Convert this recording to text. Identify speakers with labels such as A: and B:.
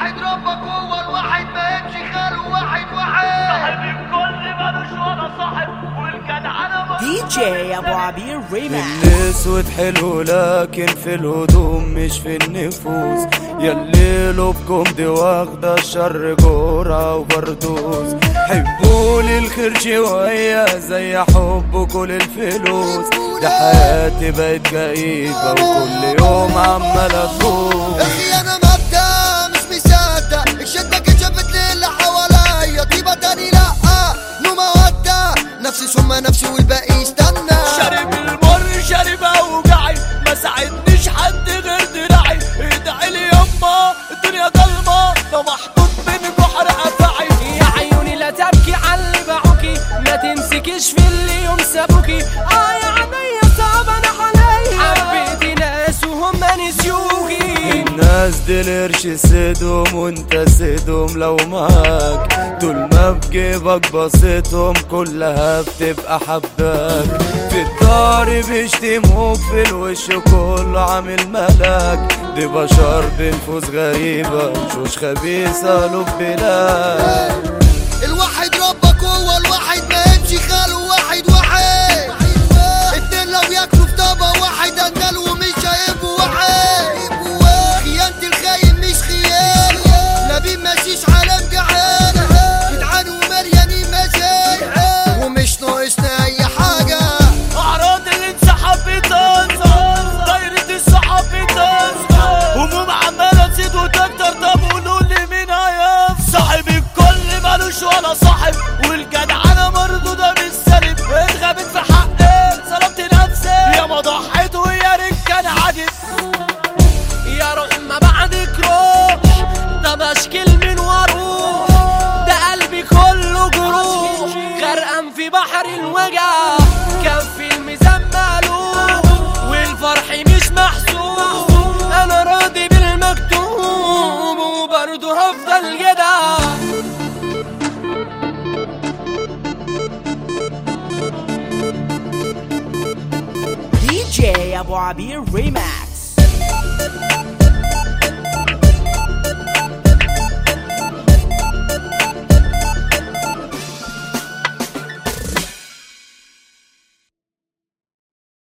A: الواحد ربك هو الواحد ما يمشي خاله واحد واحد
B: صاحب الكل مالوش ولا صاحب والجدعنة
C: دي جي ابو عبير ريماكس
D: الاسود حلو لكن في الهدوم مش في النفوس ياللي لبكم دي واخدة الشر جرعة وبردوس حبولي الخير شوية زي حبكم للفلوس ده حياتي بقت كئيبة وكل يوم عمال افوز
A: اخي انا مبدا مش مصدق الشدة كشفت لي اللي حواليا طيبة تاني لا نو مودة نفسي ثم نفسي والباقي يستنى
B: شارب المر شارب اوجعي ما ساعدنيش حد غير دراعي ادعي لي يما الدنيا ضلمه لو محطوط بين بحر افعي
C: يا عيوني لا تبكي على اللي باعوكي ما تمسكيش في اللي يوم سابوكي اه يا عينيا صعب انا عليا حبيتي ناس وهم نسيوكي
D: الناس دي القرش سيدهم وانت سيدهم لو معاك طول ما بجيبك بسيطهم كلها بتبقى حباك في الدار بيشتموك في الوش كله عامل ملاك دي بشر بنفوس غريبة شوش خبيثة لب بلاد
A: الواحد ربك هو الواحد ما يمشي خاله واحد واحد اتنين لو ياكلوا في طبق واحد اندل ومش هيبقوا واحد خيانة الخاين مش خيانة نبي ماشيش عالم جعان جدعان ومليانين مزايا ومش ناقصنا اي حاجة
B: اعراض الانسحاب بتنظر دايرة الصحاب بتنظر هموم عمالة تزيد وتكتر طب قولوا لي مين هيف صاحب الكل مالوش ولا صاحب والجدعنة مردودة بالسالب اتغابت في حقي ظلمت نفسي يا ما ضحيت ويا ريت كان عاجب
C: يا روح ما بعدك روح ده بشكل من واروح ده قلبي كله جروح غرقان في بحر الوجع كفي الميزان مقلوب والفرح مش محسوب انا راضي بالمكتوب وبرضه هفضل جدع دي جي ابو عبير ريماكس